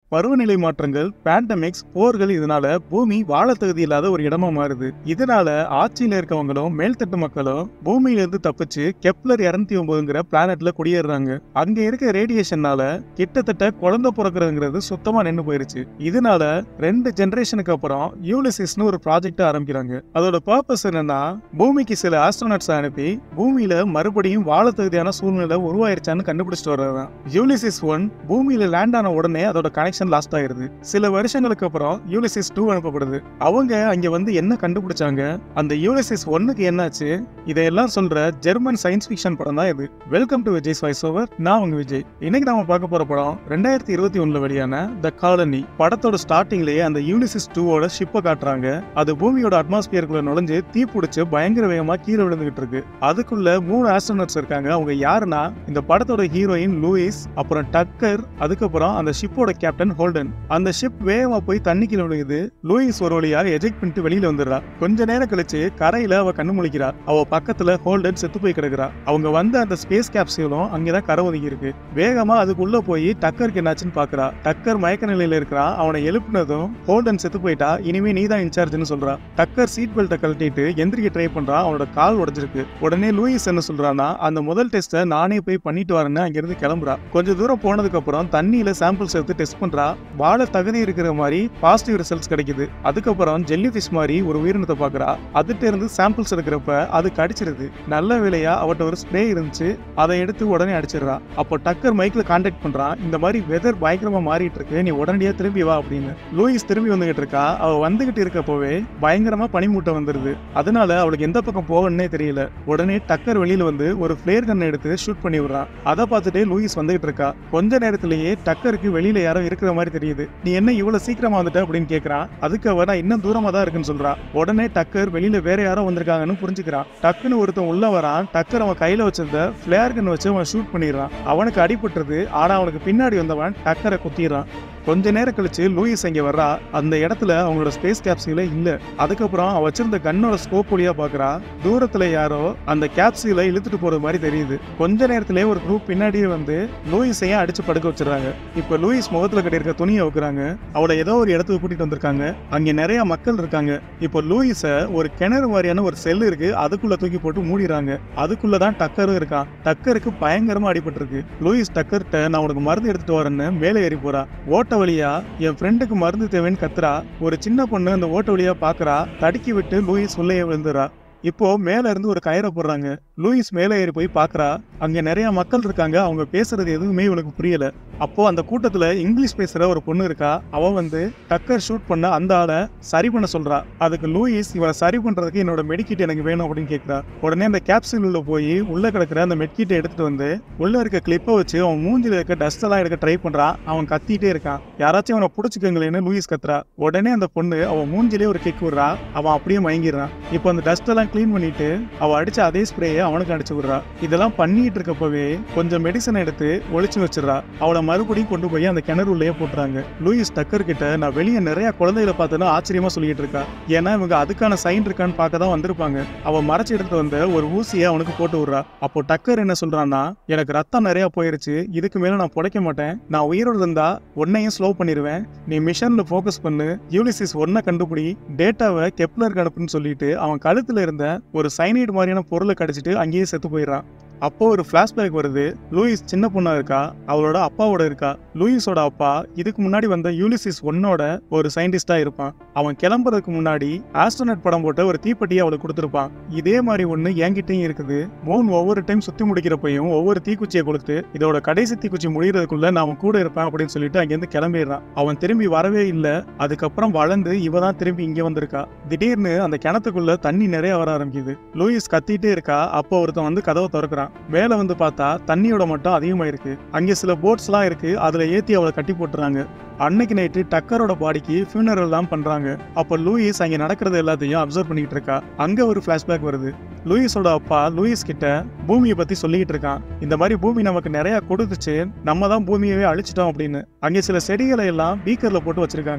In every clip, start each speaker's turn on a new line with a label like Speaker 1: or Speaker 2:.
Speaker 1: பருவநிலை மாற்றங்கள் பேண்டமிக்ஸ் போர்கள் இதனால பூமி வாழ தகுதி இல்லாத ஒரு இடமா மாறுது இதனால ஆட்சியில இருக்கவங்களும் மேல்தட்டு மக்களும் பூமியில இருந்து தப்பிச்சு கெப்லர் இருநூத்தி ஒன்பதுங்கிற பிளானட்ல குடியேறாங்க அங்க இருக்க ரேடியேஷனால கிட்டத்தட்ட குழந்தை பிறக்கிறதுங்கிறது சுத்தமா நின்னு போயிருச்சு இதனால ரெண்டு ஜெனரேஷனுக்கு அப்புறம் யூலிசிஸ்னு ஒரு ப்ராஜெக்ட் ஆரம்பிக்கிறாங்க அதோட பர்பஸ் என்னன்னா பூமிக்கு சில ஆஸ்ட்ரோனட்ஸ் அனுப்பி பூமியில மறுபடியும் வாழ தகுதியான சூழ்நிலை உருவாயிருச்சான்னு கண்டுபிடிச்சிட்டு வர்றதுதான் யூலிசிஸ் ஒன் பூமியில லேண்ட் ஆன உடனே அதோட கனெக்ஷன் லாஸ்ட் ஆயிருது சில வருஷங்களுக்கு அப்புறம் யூலிசிஸ் டூ அனுப்பப்படுது அவங்க அங்க வந்து என்ன கண்டுபிடிச்சாங்க அந்த யூலிசிஸ் ஒன்னுக்கு என்னாச்சு இதையெல்லாம் சொல்ற ஜெர்மன் சயின்ஸ் ஃபிக்ஷன் படம் தான் இது welcome to Vijay voice over நான் உங்க விஜய் இன்னைக்கு நாம பார்க்க போற படம் ரெண்டாயிரத்தி இருபத்தி ஒண்ணுல வெளியான த காலனி படத்தோட ஸ்டார்டிங்லயே அந்த யூலிசிஸ் டூவோட ஷிப்பை காட்டுறாங்க அது பூமியோட அட்மாஸ்பியருக்குள்ள நுழைஞ்சு தீ பிடிச்சு பயங்கர வேகமா கீழே விழுந்துகிட்டு இருக்கு அதுக்குள்ள மூணு ஆஸ்ட்ரோனட்ஸ் இருக்காங்க அவங்க யாருன்னா இந்த படத்தோட ஹீரோயின் லூயிஸ் அப்புறம் டக்கர் அதுக்கப்புறம் அந்த ஷிப்போட கேப்டன் ஹோல்டன் அந்த ஷிப் வேகமா போய் தண்ணிக்குள்ள விழுகுது லூயிஸ் ஒரு வழியா எஜெக்ட் பண்ணிட்டு வெளியில வந்துடுறா கொஞ்ச நேரம் கழிச்சு கரையில அவ கண்ணு முழிக்கிறா அவ பக்கத்துல ஹோல்டன் செத்து போய் கிடக்குறா அவங்க வந்த அந்த ஸ்பேஸ் கேப்சியூலும் அங்கதான் கரை ஒதுங்கி இருக்கு வேகமா அதுக்குள்ள போய் டக்கருக்கு என்னாச்சுன்னு பாக்குறா டக்கர் மயக்க நிலையில இருக்கிறான் அவனை எழுப்புனதும் ஹோல்டன் செத்து போயிட்டா இனிமே நீ தான் இன்சார்ஜ்னு சொல்றா டக்கர் சீட் பெல்ட்டை கழட்டிட்டு எந்திரிக்க ட்ரை பண்றான் அவனோட கால் உடைஞ்சிருக்கு உடனே லூயிஸ் என்ன சொல்றான்னா அந்த முதல் டெஸ்ட்டை நானே போய் பண்ணிட்டு வரேன்னு அங்கிருந்து கிளம்புறா கொஞ்ச தூரம் போனதுக்கு அப்புறம் தண்ணியில சாம்பிள்ஸ் எடுத்து டெஸ்ட் பண்றா வாழ தகுதி இருக்கிற மாதிரி பாசிட்டிவ் ரிசல்ட்ஸ் கிடைக்குது அதுக்கப்புறம் ஜெல்லி ஃபிஷ் மாதிரி ஒரு உயிரினத்தை பாக்குறா அதுட்ட இருந்து சாம்பிள்ஸ் எடுக்கிறப்ப அது கடிச்சிருது நல்ல வேலையா அவட்ட ஒரு ஸ்ப்ரே இருந்துச்சு அதை எடுத்து உடனே அடிச்சிடுறா அப்போ டக்கர் மைக்ல கான்டாக்ட் பண்றான் இந்த மாதிரி வெதர் பயங்கரமா மாறிட்டு இருக்கு நீ உடனடியா திரும்பி வா அப்படின்னு லூயிஸ் திரும்பி வந்துகிட்டு இருக்கா அவ வந்துகிட்டு இருக்கப்போவே பயங்கரமா பனிமூட்டம் வந்துருது அதனால அவளுக்கு எந்த பக்கம் போகணும்னே தெரியல உடனே டக்கர் வெளியில வந்து ஒரு ஃபிளேர் கன் எடுத்து ஷூட் பண்ணி விடுறான் அதை பார்த்துட்டு லூயிஸ் வந்துகிட்டு இருக்கா கொஞ்ச நேரத்திலேயே டக்கருக்கு வெளியில யாரோ இருக்கிற மாதிரி தெரியுது நீ என்ன இவ்வளவு சீக்கிரமா வந்துட்ட அப்படின்னு கேக்குறான் அதுக்கு அவ நான் இன்னும் தூரமா தான் இருக்குன்னு சொல்றா உடனே டக்கர் வெளியில வேற யாரோ வந்திருக்காங்கன்னு புரிஞ்சுக்கிறான் டக்குன்னு ஒருத்தன் உள்ள வரான் டக்கர் அவன் கையில வச்சிருந்த ஃபிளேர் கன் வச்சு அவன் ஷூட் பண்ணிடுறான் அவனுக்கு அடிபட்டுருது ஆனா அவனுக்கு பின்னாடி வந்தவன் டக்கரை குத்திடுறான் கொஞ்ச நேரம் கழிச்சு லூயிஸ் அங்க வர்றா அந்த இடத்துல அவங்களோட ஸ்பேஸ் கேப்சியூல இல்ல அதுக்கப்புறம் அவ வச்சிருந்த கன்னோட ஸ்கோப் வழியா பாக்குறா தூரத்துல யாரோ அந்த கேப்சியூல இழுத்துட்டு போறது மாதிரி தெரியுது கொஞ்ச நேரத்திலே ஒரு குரூப் பின்னாடியே வந்து லூயிஸையும் அடிச்சு படுக்க வச்சிடறாங்க இப்ப லூயிஸ் முகத்துல கட்டியிருக்க துணியை வைக்கிறாங்க அவளை ஏதோ ஒரு இடத்துக்கு கூட்டிட்டு வந்திருக்காங்க அங்க நிறைய மக்கள் இருக்காங்க இப்போ லூயிஸ ஒரு கிணறு மாதிரியான ஒரு செல் இருக்கு அதுக்குள்ள தூக்கி போட்டு மூடிடுறாங்க அதுக்குள்ளதான் டக்கரும் இருக்கான் டக்கருக்கு பயங்கரமா அடிபட்டிருக்கு லூயிஸ் டக்கர்கிட்ட நான் உனக்கு மருந்து எடுத்துட்டு வரேன்னு மேலே ஏறி போறா ஓட்ட வழியா என் ஃப்ரெண்டுக்கு மருந்து தேவைன்னு கத்துறா ஒரு சின்ன பொண்ணு அந்த ஓட்ட வழியா பாக்குறா தடுக்கி விட்டு லூயிஸ் உள்ளே விழுந்துறா இப்போ மேல இருந்து ஒரு கயிறை போடுறாங்க லூயிஸ் மேலே ஏறி போய் பாக்குறா அங்க நிறைய மக்கள் இருக்காங்க அவங்க பேசுறது எதுவுமே இவளுக்கு புரியல அப்போ அந்த கூட்டத்துல இங்கிலீஷ் பேசுற ஒரு பொண்ணு இருக்கா அவ வந்து டக்கர் ஷூட் பண்ண அந்த ஆளை சரி பண்ண சொல்றா அதுக்கு லூயிஸ் இவனை சரி பண்றதுக்கு என்னோட மெடிக்கிட் எனக்கு வேணும் அப்படின்னு கேக்குறா உடனே அந்த கேப்சூல் உள்ள போய் உள்ள கிடக்குற அந்த மெட்கிட்டை எடுத்துட்டு வந்து உள்ள இருக்க கிளிப்பை வச்சு அவன் மூஞ்சில இருக்க டஸ்ட் எல்லாம் எடுக்க ட்ரை பண்றான் அவன் கத்திட்டே இருக்கான் யாராச்சும் அவனை புடிச்சுக்கங்களேன்னு லூயிஸ் கத்துறா உடனே அந்த பொண்ணு அவன் மூஞ்சிலே ஒரு கிக் விடுறா அவன் அப்படியே மயங்கிடுறான் இப்போ அந்த டஸ்ட் எல்லாம் க்ளீன் பண்ணிட்டு அவ அடிச்ச அதே ஸ்ப்ரேயை அவனுக்கு அடிச்சு விடுறா இதெல்லாம் பண்ணிட்டு இருக்கப்பவே கொஞ்சம் மெடிசன் எடுத்து ஒளிச்சு வச்சிடுறா அவளை மறுபடியும் கொண்டு போய் அந்த கிணறு உள்ளே போட்டுறாங்க லூயிஸ் டக்கர் கிட்ட நான் வெளியே நிறைய குழந்தைகளை பார்த்தேன்னு ஆச்சரியமா சொல்லிட்டு இருக்கா ஏன்னா இவங்க அதுக்கான சைன் இருக்கான்னு பார்க்க தான் வந்திருப்பாங்க அவ மறைச்சு எடுத்து வந்த ஒரு ஊசியை அவனுக்கு போட்டு விடுறா அப்போ டக்கர் என்ன சொல்றான்னா எனக்கு ரத்தம் நிறைய போயிருச்சு இதுக்கு மேல நான் புடைக்க மாட்டேன் நான் உயிரோடு இருந்தா உன்னையும் ஸ்லோ பண்ணிடுவேன் நீ மிஷன்ல ஃபோக்கஸ் பண்ணு யூலிசிஸ் ஒன்ன கண்டுபிடி டேட்டாவை கெப்லருக்கு அனுப்புன்னு சொல்லிட்டு அவன் கழுத்துல இருந்த ஒரு சைனைடு மாதிரியான பொருளை கடிச்சிட்டு அங்கேயே செத்து போயிடுறான் அப்போ ஒரு ஃபிளாஷ்பேக் வருது லூயிஸ் சின்ன பொண்ணா இருக்கா அவளோட அப்பாவோட இருக்கா லூயிஸோட அப்பா இதுக்கு முன்னாடி வந்த யூலிசிஸ் ஒன்னோட ஒரு சயின்டிஸ்டா இருப்பான் அவன் கிளம்புறதுக்கு முன்னாடி ஆஸ்ட்ரோனட் படம் போட்ட ஒரு தீப்பெட்டியை அவளுக்கு கொடுத்துருப்பான் இதே மாதிரி ஒண்ணு என்கிட்டயும் இருக்குது மூன் ஒவ்வொரு டைம் சுத்தி முடிக்கிறப்பையும் ஒவ்வொரு தீக்குச்சியை கொடுத்து இதோட கடைசி தீக்குச்சி முடியறதுக்குள்ள நான் அவன் கூட இருப்பேன் அப்படின்னு சொல்லிட்டு அங்கேருந்து கிளம்பிடுறான் அவன் திரும்பி வரவே இல்லை அதுக்கப்புறம் வளர்ந்து இவ தான் திரும்பி இங்க வந்திருக்கா திடீர்னு அந்த கிணத்துக்குள்ள தண்ணி நிறைய வர ஆரம்பிக்குது லூயிஸ் கத்திட்டே இருக்கா அப்போ ஒருத்தன் வந்து கதவை திறக்கிறான் மேல வந்து பார்த்தா தண்ணியோட மட்டும் அதிகமாயிருக்கு அங்கே சில போட்ஸ்லாம் இருக்கு அதுல ஏத்தி அவளை கட்டி போட்டுறாங்க அன்னைக்கு நைட்டு டக்கரோட பாடிக்கு ஃபியூனரல் தான் பண்றாங்க அப்போ லூயிஸ் அங்க நடக்கிறது எல்லாத்தையும் அப்சர்வ் பண்ணிட்டு இருக்கா அங்க ஒரு ஃபிளாஷ்பேக் வருது லூயிஸோட அப்பா லூயிஸ் கிட்ட பூமியை பத்தி சொல்லிக்கிட்டு இருக்கான் இந்த மாதிரி பூமி நமக்கு நிறைய கொடுத்துச்சு நம்ம தான் பூமியவே அழிச்சிட்டோம் அப்படின்னு அங்கே சில செடிகளை எல்லாம் பீக்கர்ல போட்டு வச்சிருக்காங்க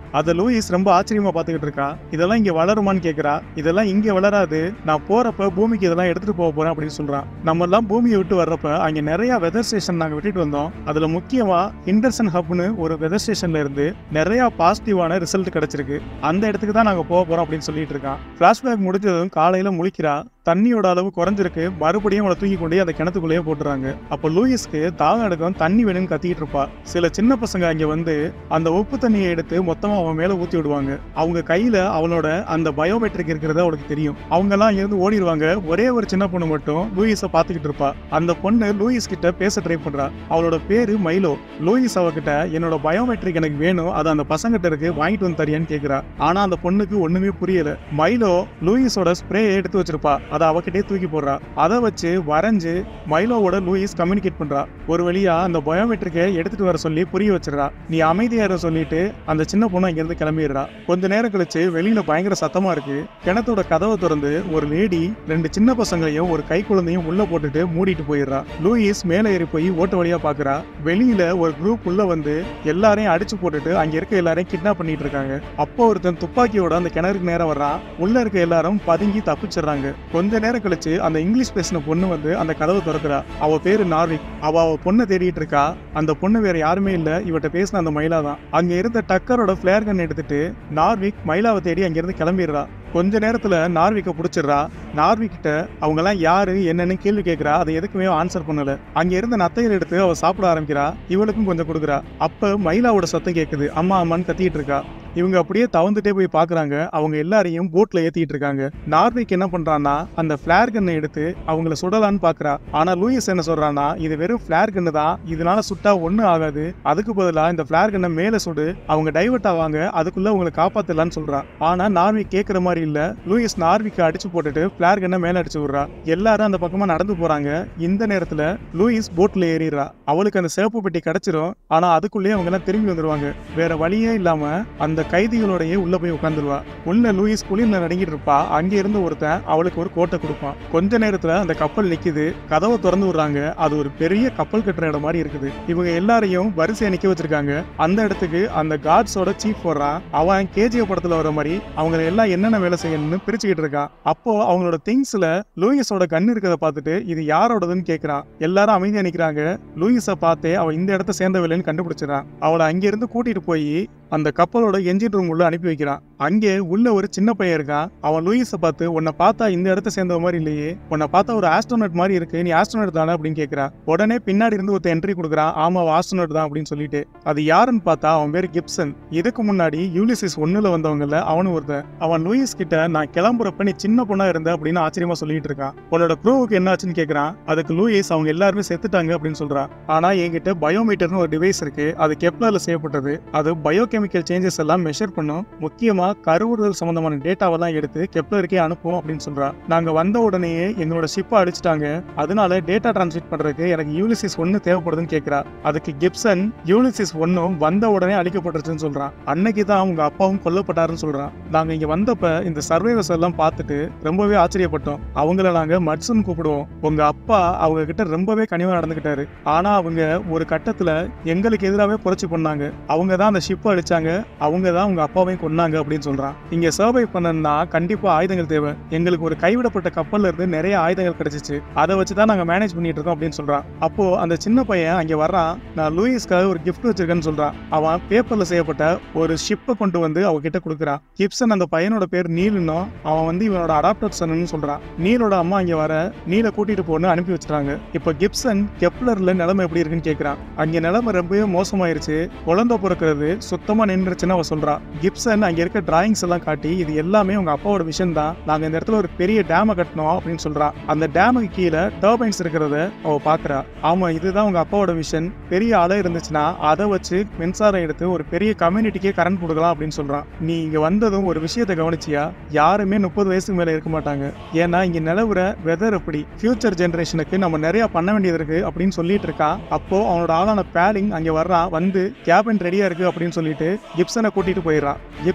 Speaker 1: அதை லூயிஸ் ரொம்ப ஆச்சரியமா பார்த்துக்கிட்டு இருக்கா இதெல்லாம் இங்க வளருமான்னு கேக்குறா இதெல்லாம் இங்க வளராது நான் போறப்ப பூமிக்கு இதெல்லாம் எடுத்துட்டு போக போறேன் அப்படின்னு சொல்றான் நம்ம எல்லாம் பூமியை விட்டு வர்றப்ப அங்க நிறைய வெதர் ஸ்டேஷன் நாங்க விட்டுட்டு வந்தோம் அதுல முக்கியமா இண்டர்சன் ஹப்னு ஒரு வெதர் ஸ்டேஷன்ல இருந்து நிறைய பாசிட்டிவான ரிசல்ட் கிடைச்சிருக்கு அந்த இடத்துக்கு தான் நாங்க போக போறோம் அப்படின்னு சொல்லிட்டு இருக்கான் பிளாஷ்பேக் முடிஞ்சதும் காலையில முழிக்கிறா தண்ணியோட அளவு குறைஞ்சிருக்கு மறுபடியும் அவளை தூக்கி கொண்டு போய் அந்த கிணத்துக்குள்ளேயே போட்டுறாங்க அப்போ லூயிஸ்க்கு தாகம் எடுக்கும் தண்ணி வேணும்னு கத்திக்கிட்டு இருப்பா சில சின்ன பசங்க அங்க வந்து அந்த உப்பு தண்ணியை எடுத்து மொத்தமா அவன் மேல ஊத்தி விடுவாங்க அவங்க கையில அவளோட அந்த பயோமெட்ரிக் இருக்கிறது அவளுக்கு தெரியும் அவங்க எல்லாம் இருந்து ஓடிடுவாங்க ஒரே ஒரு சின்ன பொண்ணு மட்டும் லூயிஸை பார்த்துக்கிட்டு இருப்பா அந்த பொண்ணு லூயிஸ் கிட்ட பேச ட்ரை பண்றா அவளோட பேரு மைலோ லூயிஸ் அவகிட்ட என்னோட பயோமெட்ரிக் எனக்கு வேணும் அது அந்த பசங்கிட்ட இருக்கு வாங்கிட்டு வந்து தரியான்னு கேக்குறா ஆனா அந்த பொண்ணுக்கு ஒண்ணுமே புரியல மைலோ லூயிஸோட ஸ்ப்ரே எடுத்து வச்சிருப்பா அதை அவகிட்டே தூக்கி போடுறா அதை வச்சு வரைஞ்சு மைலோவோட லூயிஸ் கம்யூனிகேட் பண்றா ஒரு வழியா அந்த பயோமெட்ரிக்கை எடுத்துட்டு வர சொல்லி புரிய வச்சிடறா நீ அமைதியா இரு சொல்லிட்டு அந்த சின்ன பொண்ணு அங்கிருந்து கிளம்பிடுறா கொஞ்ச நேரம் கழிச்சு வெளியில பயங்கர சத்தமா இருக்கு கிணத்தோட கதவை திறந்து ஒரு லேடி ரெண்டு சின்ன பசங்களையும் ஒரு கை குழந்தையும் உள்ள போட்டுட்டு மூடிட்டு போயிடுறா லூயிஸ் மேலே ஏறி போய் ஓட்டு வழியா பாக்குறா வெளியில ஒரு குரூப் உள்ள வந்து எல்லாரையும் அடிச்சு போட்டுட்டு அங்க இருக்க எல்லாரையும் கிட்னாப் பண்ணிட்டு இருக்காங்க அப்போ ஒருத்தன் துப்பாக்கியோட அந்த கிணறுக்கு நேரம் வர்றான் உள்ள இருக்க எல்லாரும் பதுங்கி தப்பிச்சிடுறாங்க கொஞ்ச நேரம் கழிச்சு அந்த இங்கிலீஷ் பேசின பொண்ணு வந்து அந்த கதவை திறக்கிறா அவ பேரு நார்விக் அவ அவ பொண்ணை தேடிட்டு இருக்கா அந்த பொண்ணு வேற யாருமே இல்ல இவட்ட பேசின அந்த மயிலா தான் அங்க இருந்த டக்கரோட பிளேர் கன் எடுத்துட்டு நார்விக் மயிலாவை தேடி அங்கிருந்து கிளம்பிடுறா கொஞ்ச நேரத்துல நார்விக்க புடிச்சிடுறா நார்விக் கிட்ட அவங்க எல்லாம் யாரு என்னன்னு கேள்வி கேட்கறா அதை எதுக்குமே ஆன்சர் பண்ணல அங்க இருந்த நத்தையில் எடுத்து அவ சாப்பிட ஆரம்பிக்கிறா இவளுக்கும் கொஞ்சம் கொடுக்குறா அப்ப மயிலாவோட சத்தம் கேக்குது அம்மா அம்மான்னு கத்திட்டு இருக்கா இவங்க அப்படியே தவந்துட்டே போய் பாக்குறாங்க அவங்க எல்லாரையும் போட்ல ஏத்திட்டு இருக்காங்க நார்விக் என்ன பண்றான்னா அந்த பிளேர் கன்னை எடுத்து அவங்கள சுடலான்னு பாக்குறா ஆனா லூயிஸ் என்ன சொல்றான்னா இது வெறும் பிளேர் கன்னு தான் இதனால சுட்டா ஒண்ணும் ஆகாது அதுக்கு பதிலா இந்த பிளேர் கன்னை மேல சுடு அவங்க டைவர்ட் ஆவாங்க அதுக்குள்ள உங்களை காப்பாத்தலாம்னு சொல்றா ஆனா நார்விக் கேக்குற மாதிரி இல்ல லூயிஸ் நார்விக்க அடிச்சு போட்டுட்டு பிளேர் கன்னை மேல அடிச்சு விடுறா எல்லாரும் அந்த பக்கமா நடந்து போறாங்க இந்த நேரத்துல லூயிஸ் போட்ல ஏறிடுறா அவளுக்கு அந்த சிவப்பு பெட்டி கிடைச்சிரும் ஆனா அதுக்குள்ளேயே அவங்க எல்லாம் திரும்பி வந்துருவாங்க வேற வழியே இல்லாம அந்த கைதிகளோடயே உள்ள போய் உட்காந்துருவா உள்ள லூயிஸ் குளிர்ல நடுங்கிட்டு இருப்பா அங்க இருந்து ஒருத்தன் அவளுக்கு ஒரு கோட்டை கொடுப்பான் கொஞ்ச நேரத்துல அந்த கப்பல் நிக்குது கதவை திறந்து விடுறாங்க அது ஒரு பெரிய கப்பல் கட்டுற இடம் மாதிரி இருக்குது இவங்க எல்லாரையும் வரிசையா நிக்க வச்சிருக்காங்க அந்த இடத்துக்கு அந்த கார்ட்ஸோட சீஃப் வர்றான் அவன் கேஜிஎஃப் படத்துல வர மாதிரி அவங்க எல்லாம் என்னென்ன வேலை செய்யணும்னு பிரிச்சுக்கிட்டு இருக்கான் அப்போ அவங்களோட திங்ஸ்ல லூயிஸோட கன் இருக்கிறத பார்த்துட்டு இது யாரோடதுன்னு கேக்குறான் எல்லாரும் அமைதியா நிக்கிறாங்க லூயிஸை பார்த்தே அவன் இந்த இடத்த சேர்ந்தவில்லைன்னு கண்டுபிடிச்சிடறான் அவளை அங்கிருந்து கூட்டிட்டு போய் அந்த கப்பலோட என்ஜின் ரூம் உள்ள அனுப்பி வைக்கிறான் அங்கே உள்ள ஒரு சின்ன பையன் இருக்கான் அவன் லூயிஸை பார்த்து உன்னை பார்த்தா இந்த இடத்த சேர்ந்த மாதிரி இல்லையே உன்னை பார்த்தா ஒரு ஆஸ்ட்ரோனட் மாதிரி இருக்கு நீ ஆஸ்ட்ரோனட் தானே அப்படின்னு கேட்கிறா உடனே பின்னாடி இருந்து ஒருத்த என்ட்ரி கொடுக்குறான் ஆமா ஆஸ்ட்ரோனட் தான் அப்படின்னு சொல்லிட்டு அது யாருன்னு பார்த்தா அவன் பேர் கிப்சன் இதுக்கு முன்னாடி யூலிசிஸ் ஒண்ணுல வந்தவங்கல அவனும் ஒருத்தன் அவன் லூயிஸ் கிட்ட நான் கிளம்புறப்ப நீ சின்ன பொண்ணா இருந்த அப்படின்னு ஆச்சரியமா சொல்லிட்டு இருக்கான் உன்னோட க்ரூவுக்கு என்ன ஆச்சுன்னு கேட்கறான் அதுக்கு லூயிஸ் அவங்க எல்லாருமே செத்துட்டாங்க அப்படின்னு சொல்றான் ஆனா என்கிட்ட பயோமீட்டர்னு ஒரு டிவைஸ் இருக்கு அது கெப்லர்ல செய்யப்பட்டது அது பயோகெமிக்கல் சேஞ்சஸ் எல்லாம் மெஷர் பண்ணும் முக்கியமா கருவுறுதல் சம்பந்தமான டேட்டாவெல்லாம் எடுத்து கெப்லருக்கே அனுப்பும் அப்படின்னு சொல்றா நாங்க வந்த உடனேயே எங்களோட ஷிப்பை அடிச்சிட்டாங்க அதனால டேட்டா டிரான்ஸ்மிட் பண்றதுக்கு எனக்கு யூலிசிஸ் ஒன்னு தேவைப்படுதுன்னு கேக்குறா அதுக்கு கிப்சன் யூலிசிஸ் ஒன்னும் வந்த உடனே அழிக்கப்பட்டுருச்சுன்னு சொல்றான் அன்னைக்கு தான் அவங்க அப்பாவும் கொல்லப்பட்டாருன்னு சொல்றான் நாங்க இங்க வந்தப்ப இந்த சர்வைவர்ஸ் எல்லாம் பார்த்துட்டு ரொம்பவே ஆச்சரியப்பட்டோம் அவங்கள நாங்க மட்சுன்னு கூப்பிடுவோம் உங்க அப்பா அவங்க கிட்ட ரொம்பவே கனிவா நடந்துகிட்டாரு ஆனா அவங்க ஒரு கட்டத்துல எங்களுக்கு எதிராகவே புரட்சி பண்ணாங்க அவங்க தான் அந்த ஷிப்பை அடிச்சாங்க அவங்க தான் உங்க அப்பாவையும் கொன்னாங்க அப்படின்னு சொல்றான் இங்க சர்வை பண்ணணும்னா கண்டிப்பா ஆயுதங்கள் தேவை எங்களுக்கு ஒரு கைவிடப்பட்ட கப்பல்ல இருந்து நிறைய ஆயுதங்கள் கிடைச்சிச்சு அதை வச்சு தான் நாங்க மேனேஜ் பண்ணிட்டு இருக்கோம் அப்படின்னு சொல்றான் அப்போ அந்த சின்ன பையன் அங்க வர்றான் நான் லூயிஸ்க்காக ஒரு gift வச்சிருக்கேன்னு சொல்றான் அவன் பேப்பர்ல செய்யப்பட்ட ஒரு ஷிப்பை கொண்டு வந்து அவ கிட்ட கொடுக்குறான் கிப்சன் அந்த பையனோட பேர் நீலுன்னும் அவன் வந்து இவனோட அடாப்டர் சன்னு சொல்றான் நீலோட அம்மா இங்க வர நீலை கூட்டிட்டு போன்னு அனுப்பி வச்சிட்டாங்க இப்போ கிப்சன் கெப்லர்ல நிலைமை எப்படி இருக்குன்னு கேக்குறான் அங்க நிலைமை ரொம்பவே மோசமாயிருச்சு குழந்தை பிறக்கிறது சுத்தமா நின்றுச்சுன்னு அவ சொல்றா கிப்சன் அங்க இருக்க டிராயிங்ஸ் எல்லாம் காட்டி இது எல்லாமே உங்க அப்பாவோட விஷயம் தான் நாங்க இந்த இடத்துல ஒரு பெரிய டேமை கட்டணும் அப்படின்னு சொல்றா அந்த டேமுக்கு கீழே டர்பைன்ஸ் இருக்கிறத அவ பாக்குறா ஆமா இதுதான் உங்க அப்பாவோட விஷன் பெரிய அலை இருந்துச்சுன்னா அதை வச்சு மின்சாரம் எடுத்து ஒரு பெரிய கம்யூனிட்டிக்கே கரண்ட் கொடுக்கலாம் அப்படின்னு சொல்றான் நீ இங்க வந்ததும் ஒரு விஷயத்தை கவனிச்சியா யாருமே முப்பது வயசுக்கு மேல இருக்க மாட்டாங்க ஏன்னா இங்க நிலவுற வெதர் எப்படி ஃபியூச்சர் ஜெனரேஷனுக்கு நம்ம நிறைய பண்ண வேண்டியது இருக்கு அப்படின்னு சொல்லிட்டு இருக்கான் அப்போ அவனோட ஆளான பேலிங் அங்க வர்றான் வந்து கேபின் ரெடியா இருக்கு அப்படின்னு சொல்லிட்டு கிப்சனை கூட்டிட்டு போயிடுறான் கிப்சன் போற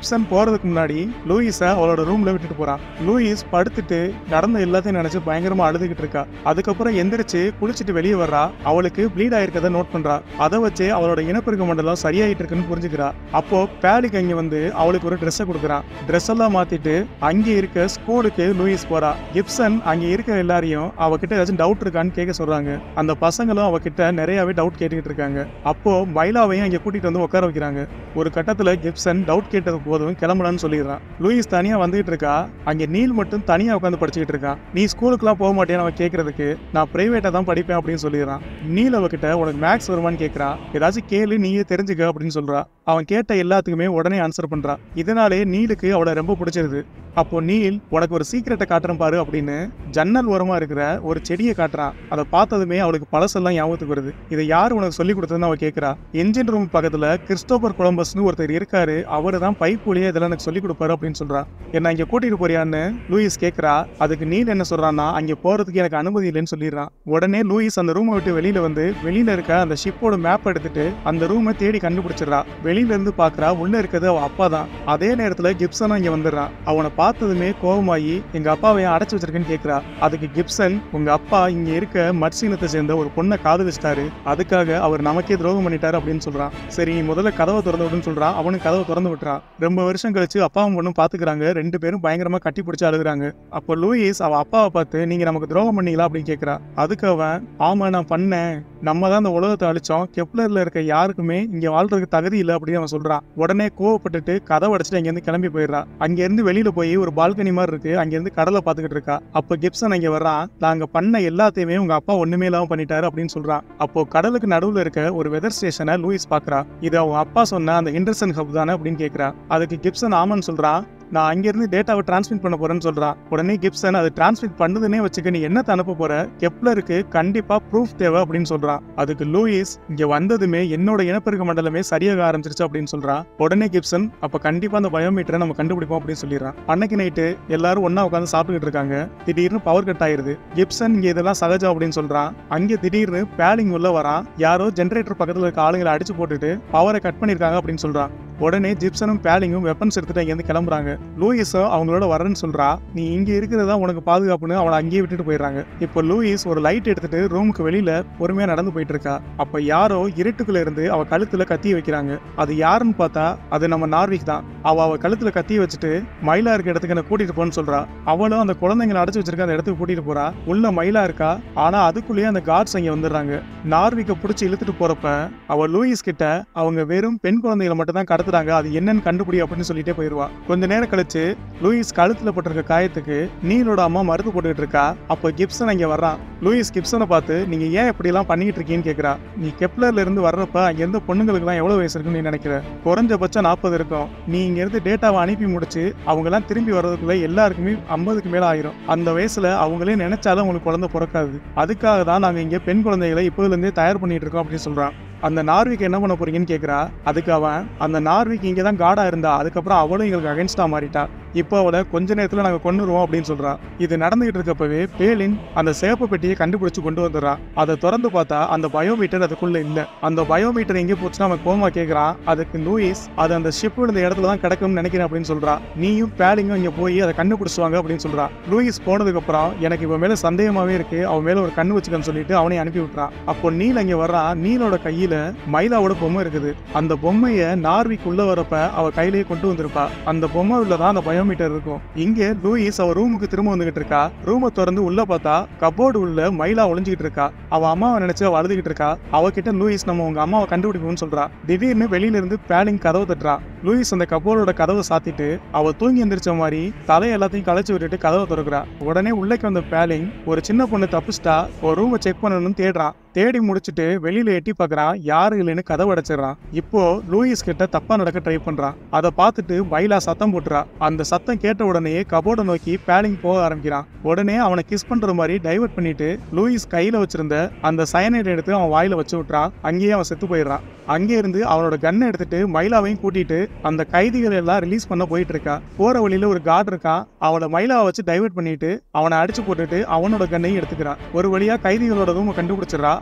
Speaker 1: போறதுக்கு முன்னாடி லூயிஸ அவளோட ரூம்ல விட்டுட்டு போறான் லூயிஸ் படுத்துட்டு நடந்த எல்லாத்தையும் நினைச்சு பயங்கரமா அழுதுகிட்டு இருக்கா அதுக்கப்புறம் எந்திரிச்சு குளிச்சுட்டு வெளியே வர்றா அவளுக்கு ப்ளீட் ஆயிருக்கதை நோட் பண்றா அதை வச்சு அவளோட இனப்பெருக்க மண்டலம் சரியாயிட்டு இருக்குன்னு புரிஞ்சுக்கிறா அப்போ பேலிக் அங்க வந்து அவளுக்கு ஒரு ட்ரெஸ்ஸை கொடுக்குறான் ட்ரெஸ் எல்லாம் மாத்திட்டு அங்க இருக்க ஸ்கூலுக்கு லூயிஸ் போறா கிப்சன் அங்க இருக்க எல்லாரையும் அவகிட்ட ஏதாச்சும் டவுட் இருக்கான்னு கேட்க சொல்றாங்க அந்த பசங்களும் அவகிட்ட நிறையவே டவுட் கேட்டுக்கிட்டு இருக்காங்க அப்போ மைலாவையும் அங்க கூட்டிட்டு வந்து உட்கார வைக்கிறாங்க ஒரு கட்டத்துல கிப்சன் டவுட் கேட்டது போதும் கிளம்பலான்னு சொல்லிடுறான் லூயிஸ் தனியா வந்துகிட்டு இருக்கா அங்க நீல் மட்டும் தனியா உட்காந்து படிச்சுக்கிட்டு இருக்கான் நீ ஸ்கூலுக்குலாம் போக மாட்டேன்னு அவன் கேட்கறதுக்கு நான் பிரைவேட்டா தான் படிப்பேன் அப்படின்னு சொல்லிடுறான் நீல் அவகிட்ட உனக்கு மேக்ஸ் வருமான்னு கேட்கறா ஏதாச்சும் கேளு நீயே தெரிஞ்சுக்க அப்படின்னு சொல்றா அவன் கேட்ட எல்லாத்துக்குமே உடனே ஆன்சர் பண்றான் இதனாலே நீலுக்கு அவளை ரொம்ப பிடிச்சிருது அப்போ நீல் உனக்கு ஒரு சீக்கிரட்டை காட்டுறேன் பாரு அப்படின்னு ஜன்னல் ஓரமா இருக்கிற ஒரு செடியை காட்டுறான் அதை பார்த்ததுமே அவளுக்கு பழசெல்லாம் ஞாபகத்துக்கு வருது இதை யார் உனக்கு சொல்லி கொடுத்ததுன்னு அவ கேட்கறா என்ஜின் ரூம் பக்கத்துல கிறிஸ்டோபர் கொலம்பஸ்னு ஒருத்தர் இருக்காரு அவரு தான் பைப் வழியா இதெல்லாம் எனக்கு சொல்லி கொடுப்பாரு அப்படின்னு சொல்றா என்ன இங்க கூட்டிட்டு போறியான்னு லூயிஸ் கேட்கறா அதுக்கு நீல் என்ன சொல்றான்னா அங்க போறதுக்கு எனக்கு அனுமதி இல்லைன்னு சொல்லிடுறான் உடனே லூயிஸ் அந்த ரூமை விட்டு வெளியில வந்து வெளியில இருக்க அந்த ஷிப்போட மேப் எடுத்துட்டு அந்த ரூமை தேடி கண்டுபிடிச்சிடுறா வெளியில இருந்து பாக்குறா உள்ள இருக்கிறது அவ அப்பா தான் அதே நேரத்துல கிப்சனும் இங்க வந்துடுறான் அவனை பார்த்ததுமே கோபமாயி எங்க அப்பாவை ஏன் அடைச்சு வச்சிருக்கேன்னு கேக்குறா அதுக்கு கிப்சன் உங்க அப்பா இங்க இருக்க மட்சீனத்தை சேர்ந்த ஒரு பொண்ணை காதலிச்சிட்டாரு அதுக்காக அவர் நமக்கே துரோகம் பண்ணிட்டாரு அப்படின்னு சொல்றான் சரி நீ முதல்ல கதவை திறந்து விடுன்னு சொல்றான் அவனும் கதவை திறந்து விட்டுறான் ரொம்ப வருஷம் கழிச்சு அப்பாவும் பொண்ணும் பாத்துக்கிறாங்க ரெண்டு பேரும் பயங்கரமா கட்டி பிடிச்சு அழுகுறாங்க அப்போ லூயிஸ் அவ அப்பாவை பார்த்து நீங்க நமக்கு துரோகம் பண்ணீங்களா அப்படின்னு கேக்குறா அதுக்கு அவன் ஆமா நான் பண்ணேன் நம்ம தான் இந்த உலகத்தை அழிச்சோம் கெப்லர்ல இருக்க யாருக்குமே இங்க வாழ்றதுக்கு தகுதி இல்லை அப்படின்னு அவன் சொல்றான் உடனே கோவப்பட்டுட்டு கதவை அடைச்சிட்டு அங்க இருந்து கிளம்பி போயிடுறா அங்க இருந்து வெளியில போய் ஒரு பால்கனி மாதிரி இருக்கு அங்க இருந்து கடலை பாத்துக்கிட்டு இருக்கா அப்போ கிப்சன் அங்க வர்றான் நாங்க பண்ண எல்லாத்தையுமே உங்க அப்பா ஒண்ணுமே இல்லாம பண்ணிட்டாரு அப்படின்னு சொல்றான் அப்போ கடலுக்கு நடுவுல இருக்க ஒரு வெதர் ஸ்டேஷனை லூயிஸ் பாக்குறா இது அவன் அப்பா சொன்ன அந்த இண்டர்சன் ஹப் தானே அப்படின்னு கேக்குறா அதுக்கு கிப்சன் ஆமான்னு சொல்றான் நான் அங்கிருந்து டேட்டாவை டிரான்ஸ்மிட் பண்ண போறேன்னு சொல்றான் உடனே கிப்சன் அது டிரான்ஸ்மிட் பண்ணுதுன்னே வச்சுக்க நீ என்னத்தை அனுப்ப போற கெப்லருக்கு கண்டிப்பா ப்ரூஃப் தேவை அப்படின்னு சொல்றான் அதுக்கு லூயிஸ் இங்க வந்ததுமே என்னோட இனப்பெருக்க மண்டலமே சரியாக ஆரம்பிச்சிருச்சு அப்படின்னு சொல்றான் உடனே கிப்சன் அப்ப கண்டிப்பா அந்த பயோமீட்டரை நம்ம கண்டுபிடிப்போம் அப்படின்னு சொல்லிடுறான் அன்னைக்கு நைட்டு எல்லாரும் ஒண்ணா உட்காந்து சாப்பிட்டுக்கிட்டு இருக்காங்க திடீர்னு பவர் கட் ஆயிருது கிப்சன் இங்க இதெல்லாம் சகஜம் அப்படின்னு சொல்றான் அங்க திடீர்னு பேலிங் உள்ள வரான் யாரோ ஜென்ரேட்டர் பக்கத்துல இருக்க ஆளுங்களை அடிச்சு போட்டுட்டு பவரை கட் பண்ணிருக்காங்க அப்படின்னு சொல்றான் உடனே ஜிப்சனும் பேலிங்கும் வெப்பன்ஸ் எடுத்துட்டு அங்கேருந்து கிளம்புறாங்க லூயிஸும் அவங்களோட வரேன்னு சொல்றா நீ இங்க இருக்கிறதா உனக்கு பாதுகாப்புன்னு அவளை அங்கேயே விட்டுட்டு போயிடுறாங்க இப்போ லூயிஸ் ஒரு லைட் எடுத்துட்டு ரூமுக்கு வெளியில பொறுமையா நடந்து போயிட்டு இருக்கா அப்ப யாரோ இருட்டுக்குள்ள இருந்து அவ கழுத்துல கத்தி வைக்கிறாங்க அது யாருன்னு பார்த்தா அது நம்ம நார்விக் தான் அவ அவ கழுத்துல கத்தி வச்சுட்டு மயிலா இருக்க இடத்துக்கு என்ன கூட்டிட்டு போன்னு சொல்றா அவளும் அந்த குழந்தைங்களை அடைச்சு வச்சிருக்க அந்த இடத்துக்கு கூட்டிட்டு போறா உள்ள மயிலா இருக்கா ஆனா அதுக்குள்ளேயே அந்த கார்ட்ஸ் அங்க வந்துடுறாங்க நார்விக்க புடிச்சு இழுத்துட்டு போறப்ப அவ லூயிஸ் கிட்ட அவங்க வெறும் பெண் குழந்தைகளை மட்டும் தான் கடத்துறாங்க அது என்னன்னு கண்டுபிடி அப்படின்னு சொல்லிட்டே போயிருவா கொஞ்ச நேரம் கழிச்சு லூயிஸ் கழுத்துல போட்டிருக்க காயத்துக்கு நீலோட அம்மா மருந்து போட்டுக்கிட்டு இருக்கா அப்போ கிப்சன் அங்க வர்றான் லூயிஸ் கிப்சனை பார்த்து நீங்க ஏன் இப்படி எல்லாம் பண்ணிட்டு இருக்கீங்கன்னு கேக்குறா நீ கெப்லர்ல இருந்து வர்றப்ப அங்க இருந்த பொண்ணுங்களுக்கு எல்லாம் எவ்வளவு வயசு இருக்குன்னு நீ நினைக்கிற குறைஞ்சபட்சம் நாற்பது இருக்கும் நீ இங்க இருந்து டேட்டாவை அனுப்பி முடிச்சு அவங்க எல்லாம் திரும்பி வர்றதுக்குள்ள எல்லாருக்குமே ஐம்பதுக்கு மேல ஆயிரும் அந்த வயசுல அவங்களே நினைச்சாலும் உங்களுக்கு குழந்தை பிறக்காது அதுக்காக தான் நாங்க இங்க பெண் குழந்தைகளை இப்போதுல இருந்தே தயார் பண்ணிட்டு இருக்கோம் அப்படின்னு சொல்றான் அந்த நார்விக் என்ன பண்ண போறீங்கன்னு கேக்குறா அதுக்கு அவன் அந்த நார்விக் இங்க தான் காடா இருந்தா அதுக்கப்புறம் அவளும் எங்களுக்கு அகைன்ஸ்டா மாறிட்டா இப்போ அவளை கொஞ்ச நேரத்துல நாங்க கொண்டுருவோம் அப்படின்னு சொல்றா இது நடந்துகிட்டு இருக்கப்பவே பேலின் அந்த சேப்பு பெட்டியை கண்டுபிடிச்சு கொண்டு வந்துடுறா அதை திறந்து பார்த்தா அந்த பயோமீட்டர் அதுக்குள்ள இல்ல அந்த பயோமீட்டர் எங்கே போச்சுன்னா அவன் கோமா கேக்குறான் அதுக்கு லூயிஸ் அது அந்த ஷிப் இந்த இடத்துல தான் கிடக்கும்னு நினைக்கிறேன் அப்படின்னு சொல்றா நீயும் பேலிங்கும் இங்க போய் அதை கண்டுபிடிச்சுவாங்க அப்படின்னு சொல்றா லூயிஸ் போனதுக்கு அப்புறம் எனக்கு இவன் மேல சந்தேகமாவே இருக்கு அவன் மேல ஒரு கண்ணு வச்சுக்கன்னு சொல்லிட்டு அவனை அனுப்பி விட்டுறான் அப்போ நீல் அங்க வர்றான் நீலோட கையில மைலாவோட பொம்மை இருக்குது அந்த பொம்மைய நார்விக் உள்ள வரப்ப அவ கையிலேயே கொண்டு வந்திருப்பா அந்த பொம்மை உள்ள தான் அந்த பயோமீட்டர் இருக்கும் இங்க லூயிஸ் அவ ரூமுக்கு திரும்ப வந்துகிட்டு இருக்கா ரூமை திறந்து உள்ள பார்த்தா கபோர்டு உள்ள மைலா ஒளிஞ்சுக்கிட்டு இருக்கா அவ அம்மாவை நினைச்சு அவ அழுதுகிட்டு இருக்கா அவகிட்ட லூயிஸ் நம்ம உங்க அம்மாவை கண்டுபிடிக்கணும்னு சொல்றா திடீர்னு வெளியில இருந்து பேலிங் கதவை தட்டுறா லூயிஸ் அந்த கபோர்டோட கதவை சாத்திட்டு அவ தூங்கி எந்திரிச்ச மாதிரி தலை எல்லாத்தையும் களைச்சு விட்டுட்டு கதவை திறக்கிறா உடனே உள்ளக்கு வந்த பேலிங் ஒரு சின்ன பொண்ணு தப்பிச்சிட்டா ஒரு ரூமை செக் பண்ணணும்னு தேடுறான் தேடி முடிச்சிட்டு வெளியில எட்டி பார்க்கறான் யாரு இல்லைன்னு கதவை அடைச்சிடறான் இப்போ லூயிஸ் கிட்ட தப்பா நடக்க ட்ரை பண்றான் அதை பார்த்துட்டு வைலா சத்தம் போட்டுறா அந்த சத்தம் கேட்ட உடனே கபோர்டை நோக்கி பேலிங் போக ஆரம்பிக்கிறான் உடனே அவனை கிஸ் பண்ற மாதிரி டைவர்ட் பண்ணிட்டு லூயிஸ் கையில வச்சிருந்த அந்த சயனைட் எடுத்து அவன் வாயில வச்சு விட்டுறான் அங்கேயே அவன் செத்து போயிடுறான் அங்கே இருந்து அவனோட கன்னை எடுத்துட்டு மயிலாவையும் கூட்டிட்டு அந்த கைதிகள் எல்லாம் ரிலீஸ் பண்ண போயிட்டு இருக்கா போற வழியில ஒரு கார்டு இருக்கான் அவனை மயிலாவை வச்சு டைவர்ட் பண்ணிட்டு அவனை அடிச்சு போட்டுட்டு அவனோட கன்னையும் எடுத்துக்கிறான் ஒரு வழியா கைதிகளோட ரூமை கண்டுபிடிச்சிடறா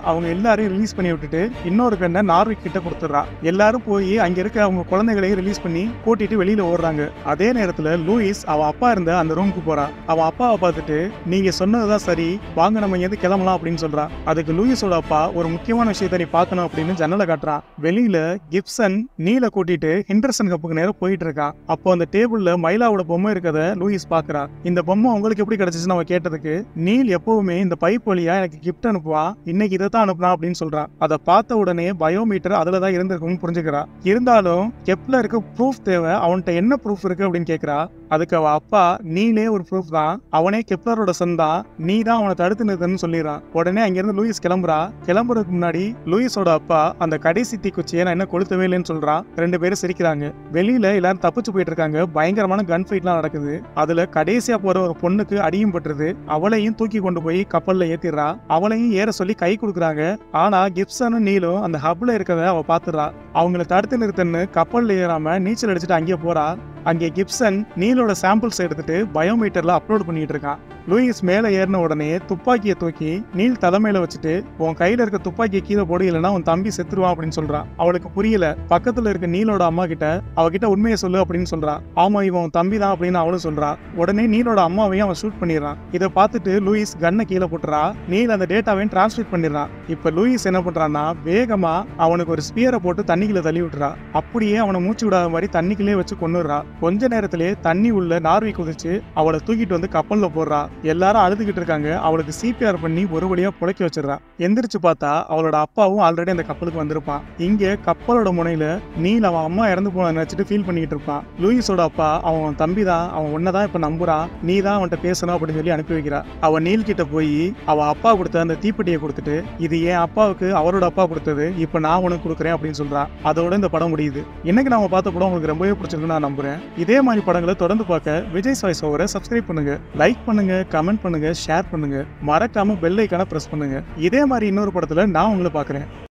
Speaker 1: அவங்க எல்லாரையும் ரிலீஸ் பண்ணி விட்டுட்டு இன்னொரு பெண்ணை நார்விக் கிட்ட கொடுத்துட்றா எல்லாரும் போய் அங்க இருக்க அவங்க குழந்தைகளையும் ரிலீஸ் பண்ணி கூட்டிட்டு வெளியில ஓடுறாங்க அதே நேரத்துல லூயிஸ் அவ அப்பா இருந்த அந்த ரூமுக்கு போறா அவ அப்பாவை பார்த்துட்டு நீங்க சொன்னதுதான் சரி வாங்க நம்ம எது கிளம்பலாம் அப்படின்னு சொல்றா அதுக்கு லூயிஸோட அப்பா ஒரு முக்கியமான விஷயத்தை நீ பார்க்கணும் அப்படின்னு ஜன்னலை காட்டுறான் வெளியில கிப்சன் நீல கூட்டிட்டு ஹிண்டர்சன் கப்புக்கு நேரம் போயிட்டு இருக்கான் அப்போ அந்த டேபிள்ல மயிலாவோட பொம்மை இருக்கத லூயிஸ் பாக்குறா இந்த பொம்மை உங்களுக்கு எப்படி கிடைச்சிச்சுன்னு அவன் கேட்டதுக்கு நீல் எப்பவுமே இந்த பைப் வழியா எனக்கு கிஃப்ட் அனுப்புவான் இன்னைக்கு இதை தான் அனுப்புனா அப்படின்னு சொல்றான் அதை பார்த்த உடனே பயோமீட்டர் அதுல தான் இருந்திருக்கும்னு புரிஞ்சுக்கிறா இருந்தாலும் கெப்லருக்கு ப்ரூஃப் தேவை அவன்கிட்ட என்ன ப்ரூஃப் இருக்கு அப்படின்னு கேக்குறா அதுக்கு அவ அப்பா நீலே ஒரு ப்ரூஃப் தான் அவனே கெப்லரோட சன் தான் நீ தான் அவனை தடுத்து நிறுத்தன்னு சொல்லிடுறான் உடனே அங்கிருந்து லூயிஸ் கிளம்புறா கிளம்புறதுக்கு முன்னாடி லூயிஸோட அப்பா அந்த கடைசி தீக்குச்சியை நான் என்ன கொளுத்தவே இல்லைன்னு சொல்றான் ரெண்டு பேரும் சிரிக்கிறாங்க வெளியில எல்லாரும் தப்பிச்சு போயிட்டு இருக்காங்க பயங்கரமான கன் ஃபைட்லாம் நடக்குது அதுல கடைசியா போற ஒரு பொண்ணுக்கு அடியும் பட்டுருது அவளையும் தூக்கி கொண்டு போய் கப்பல்ல ஏத்திடுறா அவளையும் ஏற சொல்லி கை கொடுக்குறாங்க ஆனா கிப்சனும் நீலும் அந்த ஹப்ல இருக்கத அவ பாத்துறா அவங்கள தடுத்து நிறுத்தன்னு கப்பல்ல ஏறாம நீச்சல் அடிச்சுட்டு அங்கே போறா அங்கே கிப்சன் நீலோட சாம்பிள்ஸ் எடுத்துட்டு பயோமீட்டர்ல அப்லோட் பண்ணிட்டு இருக்கான் லூயிஸ் மேலே ஏறின உடனே துப்பாக்கியை தூக்கி நீல் தலைமையில வச்சுட்டு உன் கையில இருக்க துப்பாக்கியை கீழே போடு இல்லைன்னா உன் தம்பி செத்துருவான் அப்படின்னு சொல்றான் அவளுக்கு புரியல பக்கத்துல இருக்க நீலோட அம்மா கிட்ட அவகிட்ட உண்மையை சொல்லு அப்படின்னு சொல்றான் ஆமா இவன் உன் தம்பி தான் அப்படின்னு அவளும் சொல்றா உடனே நீலோட அம்மாவையும் அவன் ஷூட் பண்ணிடுறான் இதை பார்த்துட்டு லூயிஸ் கன்னை கீழே போட்டுறா நீல் அந்த டேட்டாவையும் டிரான்ஸ்லேட் பண்ணிடுறான் இப்ப லூயிஸ் என்ன பண்றான்னா வேகமா அவனுக்கு ஒரு ஸ்பியரை போட்டு தண்ணிக்குள்ள தள்ளி விட்டுறா அப்படியே அவனை மூச்சு விடாத மாதிரி தண்ணிக்குள்ளே வச்சு கொண்டுடுறா கொஞ்ச நேரத்திலே தண்ணி உள்ள நார்வி குதிச்சு அவளை தூக்கிட்டு வந்து கப்பல்ல போடுறா எல்லாரும் அழுதுகிட்டு இருக்காங்க அவளுக்கு சிபிஆர் பண்ணி ஒரு வழியா புழைக்க வச்சிடறா எந்திரிச்சு பார்த்தா அவளோட அப்பாவும் ஆல்ரெடி அந்த கப்பலுக்கு வந்திருப்பான் இங்க கப்பலோட முனையில நீல் அவன் அம்மா இறந்து போன நினைச்சிட்டு ஃபீல் பண்ணிட்டு இருப்பான் லூயிஸோட அப்பா அவன் தம்பி தான் அவன் உன்னதான் இப்ப நம்புறான் நீ தான் அவன்கிட்ட பேசணும் அப்படின்னு சொல்லி அனுப்பி வைக்கிறா அவன் நீல் கிட்ட போய் அவ அப்பா கொடுத்த அந்த தீப்பெட்டியை கொடுத்துட்டு இது என் அப்பாவுக்கு அவரோட அப்பா கொடுத்தது இப்ப நான் உனக்கு கொடுக்குறேன் அப்படின்னு சொல்றான் அதோட இந்த படம் முடியுது இன்னைக்கு நாம பார்த்த படம் உங்களுக்கு ரொம்பவே பிடிச்சிருக்குன்னு நான் நம்புறேன் இதே மாதிரி படங்களை தொடர்ந்து பார்க்க விஜய் சாய்ஸ் ஓவரை சப்ஸ்கிரைப் பண்ணுங்க லைக் பண்ணுங்க கமெண்ட் பண்ணுங்க ஷேர் பண்ணுங்க மறக்காம பெல் ஐக்கான பிரஸ் பண்ணுங்க இதே மாதிரி இன்னொரு படத்துல நான் உங்களை பார்க்குறேன்